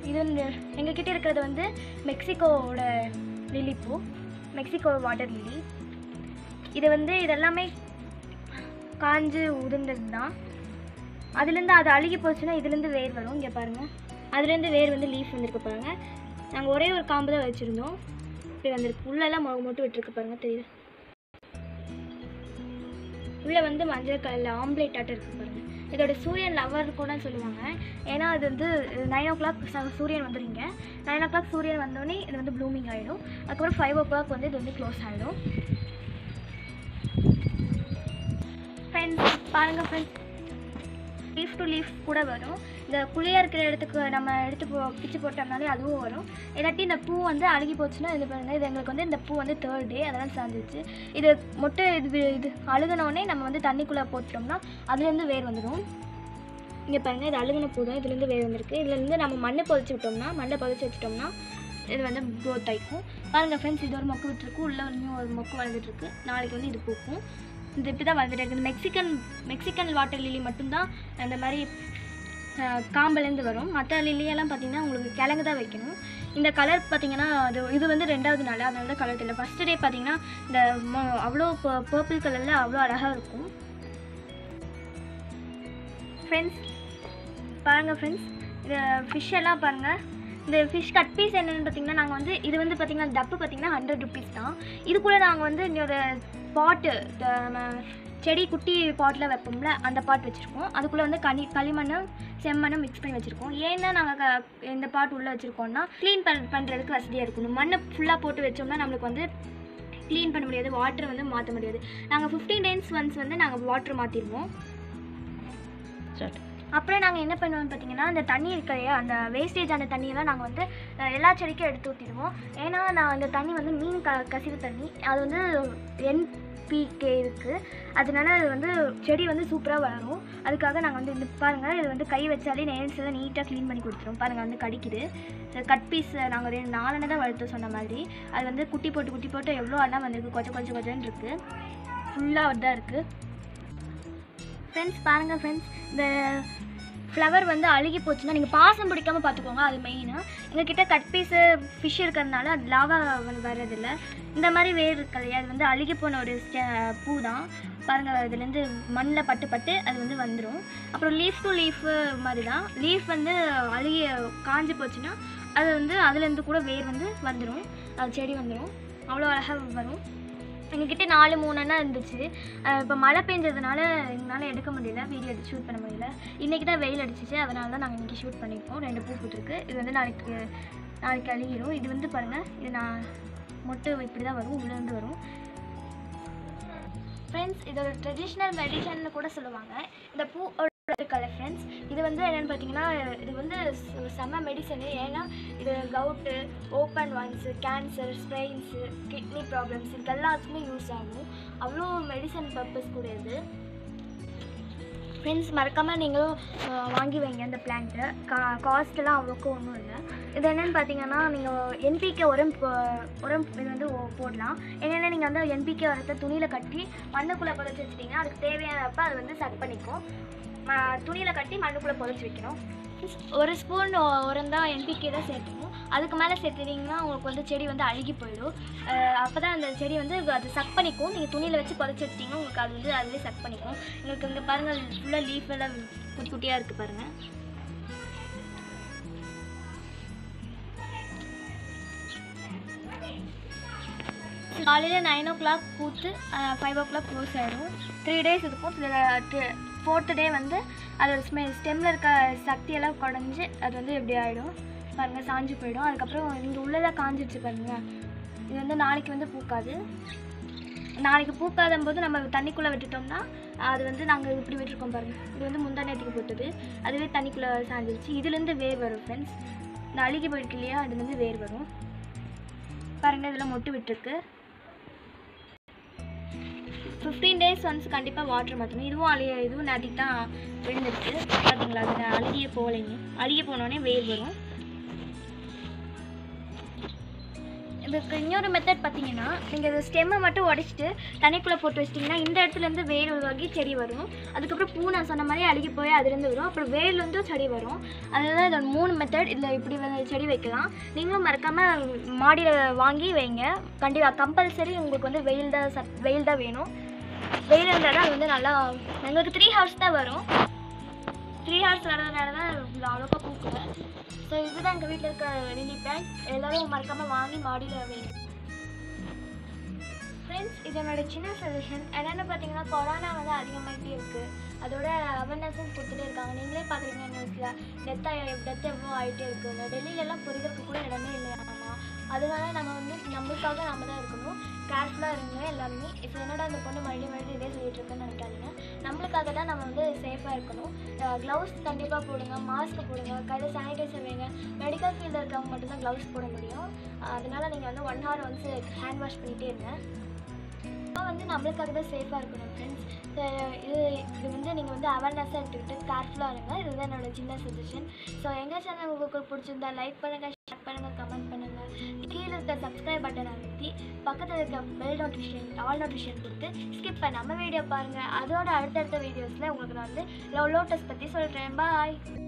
இது எங்ககிட்ட இருக்கிறது வந்து மெக்சிகோவோட லில்லி பூ மெக்சிகோ வாட்டர் லில்லி இது வந்து இதெல்லாமே காஞ்சு உதிர்ந்தது தான் அதுலேருந்து அது அழுகி போச்சுன்னா இதுலேருந்து வேர் வரும் இங்கே பாருங்கள் அதுலேருந்து வேர் வந்து லீஃப் வந்திருக்கு பாருங்கள் நாங்கள் ஒரே ஒரு காம்பு தான் வச்சுருந்தோம் இப்படி வந்திருக்கு உள்ளெல்லாம் மொ மட்டும் விட்டுருக்கு பாருங்கள் தெரியுது உள்ளே வந்து மஞ்சள் கலரில் ஆம்லேட் ஆட்டம் இருக்குது பாருங்கள் இதோட சூரியன் லவர் கூட சொல்லுவாங்க ஏன்னா அது வந்து நைன் ஓ கிளாக் சூரியன் வந்துடுங்க நைன் ஓ கிளாக் சூரியன் வந்தோடனே இது வந்து ப்ளூமிங் ஆகிடும் அதுக்கப்புறம் ஃபைவ் ஓ கிளாக் வந்து இது வந்து க்ளோஸ் ஆகிடும் ஃப்ரெண்ட்ஸ் பாருங்கள் ஃப்ரெண்ட்ஸ் லீஃப் டு லீஃப் கூட வரும் இந்த குழியாக இருக்கிற இடத்துக்கு நம்ம எடுத்து போ பிச்சு போட்டோம்னாலே அதுவும் வரும் இல்லாட்டி இந்த பூ வந்து அழுகி போச்சுன்னா இது பாருங்க இது எங்களுக்கு வந்து இந்த பூ வந்து தேர்ட் டே அதெல்லாம் சாஞ்சிச்சு இது மொட்டை இது இது அழுகுனோடனே நம்ம வந்து தண்ணிக்குள்ளே போட்டோம்னா அதுலேருந்து வேர் வந்துடும் இங்கே பாருங்கள் இது அழுகுன பூ தான் இதுலேருந்து வேர் வந்திருக்கு இதுலேருந்து நம்ம மண்ணை பொதிச்சு விட்டோம்னா மண்ணை பொதிச்சு வச்சிட்டோம்னா இது வந்து க்ரோத் ஆகிக்கும் பாருங்கள் ஃப்ரெண்ட்ஸ் இது ஒரு மொக்கு விட்டுருக்கு உள்ளே இன்னும் ஒரு மொக்கு வளர்ந்துட்டு இருக்கு நாளைக்கு வந்து இது பூக்கும் இது இப்படி தான் வந்துட்டு இருக்குது மெக்சிகன் மெக்சிகன் வாட்டர் லில்லி மட்டும்தான் அந்த மாதிரி அஹ், காம்புலேருந்து வரும் மற்ற லில்லியெல்லாம் பார்த்தீங்கன்னா உங்களுக்கு கிழங்கு தான் வைக்கணும் இந்த கலர் பார்த்தீங்கன்னா அது இது வந்து ரெண்டாவது நாள் அதனால தான் கலர் தெரியல ஃபஸ்ட்டு டே பார்த்தீங்கன்னா இந்த மொ- அவ்வளோ பர்பிள் கலரில் அவ்வளோ அழகாக இருக்கும் ஃப்ரெண்ட்ஸ் பாருங்கள் ஃப்ரெண்ட்ஸ் இது ஃபிஷ் எல்லாம் பாருங்கள் இந்த ஃபிஷ் கட் பீஸ் என்னென்னு பார்த்தீங்கன்னா நாங்கள் வந்து இது வந்து பார்த்தீங்கன்னா டப்பு பார்த்தீங்கன்னா ஹண்ட்ரட் ருபீஸ் தான் இது கூட நாங்கள் வந்து இன்னொரு பாட்டு நம்ம செடி குட்டி பாட்டில் வைப்போம்ல அந்த பாட் வச்சுருக்கோம் அதுக்குள்ளே வந்து கனி களிமண்ணும் செம்மண்ணும் மிக்ஸ் பண்ணி வச்சுருக்கோம் ஏன்னா நாங்கள் இந்த பாட் உள்ளே வச்சுருக்கோம்னா க்ளீன் பண் பண்ணுறதுக்கு வசதியாக இருக்கணும் மண்ணை ஃபுல்லாக போட்டு வச்சோம்னா நம்மளுக்கு வந்து க்ளீன் பண்ண முடியாது வாட்டர் வந்து மாற்ற முடியாது நாங்கள் ஃபிஃப்டீன் டேஸ் ஒன்ஸ் வந்து நாங்கள் வாட்டர் மாற்றிடுவோம் அப்புறம் நாங்கள் என்ன பண்ணுவோம்னு பார்த்தீங்கன்னா அந்த தண்ணி இருக்க இல்லையா அந்த வேஸ்டேஜ் அந்த தண்ணியெல்லாம் நாங்கள் வந்து அஹ், எல்லா செடிக்கும் எடுத்து ஊற்றிடுவோம் ஏன்னா நான் அந்த தண்ணி வந்து மீன் க கசிவு தண்ணி அது வந்து என்பிகே இருக்குது அதனால அது வந்து செடி வந்து சூப்பராக வளரும் அதுக்காக நாங்கள் வந்து இந்த பாருங்கள் இது வந்து கை வச்சாலே நெயில்ஸ் எல்லாம் நீட்டாக க்ளீன் பண்ணி கொடுத்துரும் பாருங்கள் வந்து கடிக்குது கட் பீஸ் நாங்கள் ரெண்டு நாலனை தான் வளர்த்து சொன்ன மாதிரி அது வந்து குட்டி போட்டு குட்டி போட்டு எவ்வளோ அண்ணா வந்திருக்கு கொஞ்சம் கொஞ்சம் கொஞ்சம்னு இருக்குது ஃபுல்லாக தான் இருக்குது ஃப்ரெண்ட்ஸ் பாருங்கள் ஃப்ரெண்ட்ஸ் இந்த ஃப்ளவர் வந்து அழுகி போச்சுன்னா நீங்கள் பாசம் பிடிக்காம பார்த்துக்கோங்க அது மெயினாக எங்ககிட்ட கட் பீஸு ஃபிஷ் இருக்கிறதுனால அது லாவா வந்து வர்றதில்ல இந்த மாதிரி வேர் இருக்கு இல்லையா அது வந்து அழுகி போன ஒரு ஸ்டெ- பூ தான் பாருங்கள் அதுலேருந்து மண்ணில் பட்டு பட்டு அது வந்து வந்துடும் அப்புறம் லீஃப் டு லீஃப் மாதிரி தான் லீஃப் வந்து அழுகி காஞ்சி போச்சுன்னா அது வந்து அதுலேருந்து கூட வேர் வந்து வந்துடும் அது செடி வந்துடும் அவ்வளோ அழகாக வரும் எங்ககிட்ட நாலு மூணு அண்ணா இருந்துச்சு இப்போ மழை பெஞ்சதுனால எங்களால் எடுக்க முடியல வீடியோ எடுத்து ஷூட் பண்ண முடியல இன்றைக்கி தான் வெயில் அடிச்சிச்சு அதனால தான் நாங்கள் இன்றைக்கி ஷூட் பண்ணியிருக்கோம் ரெண்டு பூ பூத்துருக்கு இது வந்து நாளைக்கு நாளைக்கு அழுகிடும் இது வந்து பாருங்கள் இது நான் மொட்டை இப்படி தான் வரும் உள்ளேருந்து வரும் ஃப்ரெண்ட்ஸ் இதோட ட்ரெடிஷ்னல் மெடிசன்னு கூட சொல்லுவாங்க இந்த பூ இருக்கல ஃப்ரெண்ட்ஸ் இது வந்து என்னென்னு பார்த்தீங்கன்னா இது வந்து ச- செம்ம மெடிசனு ஏன்னா இது gout open wounds cancer sprains kidney problems இதுக்கு எல்லாத்துக்குமே யூஸ் ஆகும் அவ்வளோ மெடிசன் பர்பஸ் கூட இது ஃப்ரெண்ட்ஸ் மறக்காமல் நீங்களும் அஹ், வாங்கி வைங்க இந்த பிளான்ட்டு கா காஸ்ட்டெல்லாம் அவ்வளோக்கும் ஒன்றும் இல்லை இது என்னென்னு பார்த்தீங்கன்னா நீங்கள் என்பிகே உரம் போ- உரம் இது வந்து ஓ- போடலாம் என்னென்னா நீங்கள் வந்து என்பிகே உரத்தை துணியில் கட்டி மண்ணுக்குள்ளே புதைச்சி வச்சிட்டிங்கன்னா அதுக்கு தேவையானப்ப அது வந்து சக் பண்ணிக்கும் துணியில் கட்டி மண்ணுக்குள்ளே புதைச்சி வைக்கணும் ஒரு ஸ்பூன் உரம் தான் என்பிகே தான் சேர்த்துக்கணும் அதுக்கு மேலே சேர்த்துட்டிங்கன்னா உங்களுக்கு வந்து செடி வந்து அழுகி போயிடும் அப்போ தான் அந்த செடி வந்து அது சக் பண்ணிக்கும் நீங்கள் துணியில் வச்சு புதைச்சி வச்சிட்டிங்கன்னா உங்களுக்கு அது வந்து அதுவே சக் பண்ணிக்கும் உங்களுக்கு இங்கே பாருங்கள் ஃபுல்லாக லீஃப் எல்லாம் குட்டி குட்டியாக இருக்குது பாருங்கள் காலையில் நைன் ஓ கிளாக் பூத்து ஃபைவ் ஓ கிளாக் க்ளோஸ் ஆகிடும் த்ரீ டேஸ் இருக்கும் ஃபோர்த்து டே வந்து அதோட ஸ்மெ ஸ்டெம்மில் இருக்க சக்தியெல்லாம் குடஞ்சி அது வந்து எப்படி ஆகிடும் பாருங்கள் சாஞ்சு போயிடும் அதுக்கப்புறம் இங்கே உள்ளதாக காஞ்சிருச்சு பாருங்கள் இது வந்து நாளைக்கு வந்து பூக்காது நாளைக்கு பூக்காத போது நம்ம தண்ணிக்குள்ளே விட்டுட்டோம்னா அது வந்து நாங்கள் இப்படி விட்டுருக்கோம் பாருங்கள் இது வந்து முந்தா நேற்றுக்கு போட்டது அதுவே தண்ணிக்குள்ளே சாஞ்சிருச்சு இதுலேருந்து வேர் வரும் ஃப்ரெண்ட்ஸ் இந்த அழுகி போயிருக்கு இல்லையா அதுலேருந்து வேர் வரும் பாருங்கள் இதில் மொட்டு விட்டுருக்கு ஃபிஃப்டீன் டேஸ் ஒன்ஸ் கண்டிப்பாக வாட்டர் மாற்றணும் இதுவும் அழிய இதுவும் நேற்றுக்கு தான் விழுந்துருச்சு பார்த்தீங்களா அது அழுகிய போகலைங்க அழுகிய போனோடனே வேர் வரும் இதுக்கு இன்னொரு மெத்தட் பார்த்தீங்கன்னா நீங்கள் இது ஸ்டெம்மை மட்டும் உடச்சிட்டு தண்ணிக்குள்ளே போட்டு வச்சிட்டிங்கன்னா இந்த இடத்துலேருந்து வேர் உருவாகி செடி வரும் அதுக்கப்புறம் பூ நான் சொன்ன மாதிரி அழுகி போய் அதுலேருந்து வரும் அப்புறம் வேர்லேருந்தும் செடி வரும் அதுதான் இதோட மூணு மெத்தட் இதில் இப்படி வந்து செடி வைக்கலாம் நீங்களும் மறக்காமல் மாடியில் வாங்கி வைங்க கண்டிப்பாக கம்பல்சரி உங்களுக்கு வந்து வெயில் தான் சத் வெயில் தான் வேணும் வெயில் இருந்தால் தான் அது வந்து நல்லா எங்களுக்கு த்ரீ ஹவர்ஸ் தான் வரும் த்ரீ ஹவர்ஸ் வரதுனால தான் அவ்வளோக்கா பூக்கல ஸோ இதுதான் எங்கள் வீட்டில் இருக்க லிலி பிளான்ட் எல்லாரும் மறக்காமல் வாங்கி மாடியில் வைங்க ஃப்ரெண்ட்ஸ் இது என்னோட சின்ன சஜஷன் என்னென்னு பார்த்தீங்கன்னா கொரோனா வந்து அதிகமாகிட்டே இருக்குது அதோட அவேர்னஸும் கொடுத்துட்டே இருக்காங்க நீங்களே பார்க்குறீங்க நியூஸில் டெத் டெத் எவ்வளோ ஆகிட்டே இருக்குது இந்த டெல்லியிலலாம் புரிதலுக்கு கூட இடமே இல்லையாமா அதனால நம்ம வந்து நம்மளுக்காக நம்ம தான் இருக்கணும் கேர்ஃபுல்லாக இருங்க எல்லாருமே இப்போ என்னடா இந்த பொண்ணு மறுபடியும் மறுபடியும் இதே சொல்லிட்டு இருக்குன்னு நினைக்காதீங்க நம்மளுக்காக தான் நம்ம வந்து சேஃபாக இருக்கணும் க்ளவுஸ் கண்டிப்பாக போடுங்க மாஸ்க் போடுங்க கையில் சானிடைசர் வைங்க மெடிக்கல் ஃபீல்டில் இருக்கவங்க மட்டும்தான் க்ளவுஸ் போட முடியும் அதனால நீங்கள் வந்து one hour once hand wash பண்ணிகிட்டே இருங்க இப்போ வந்து நம்மளுக்காக தான் சேஃபாக இருக்கணும் ஃப்ரெண்ட்ஸ் இது இது வந்து நீங்கள் வந்து அவேர்னஸாக எடுத்துக்கிட்டு கேர்ஃபுல்லாக இருங்க இதுதான் என்னோட சின்ன சஜஷன் ஸோ எங்கள் சேனல் உங்களுக்கு பிடிச்சிருந்தா லைக் பண்ணுங்கள் ஷேர் பண்ணுங்கள் கமெண்ட் பண்ணுங்கள் கீழே இருக்க சப்ஸ்கிரைப் பட்டன் அழுத்தி பக்கத்தில் இருக்க பெல் நோட்டிஃபிகேஷன் ஆல் நோட்டிஃபிகேஷன் கொடுத்து ஸ்கிப் பண்ணாமல் வீடியோ பாருங்கள் அதோட அடுத்தடுத்த வீடியோஸில் உங்களுக்கு நான் வந்து லோ லோட்டஸ் பற்றி சொல்கிறேன் பாய்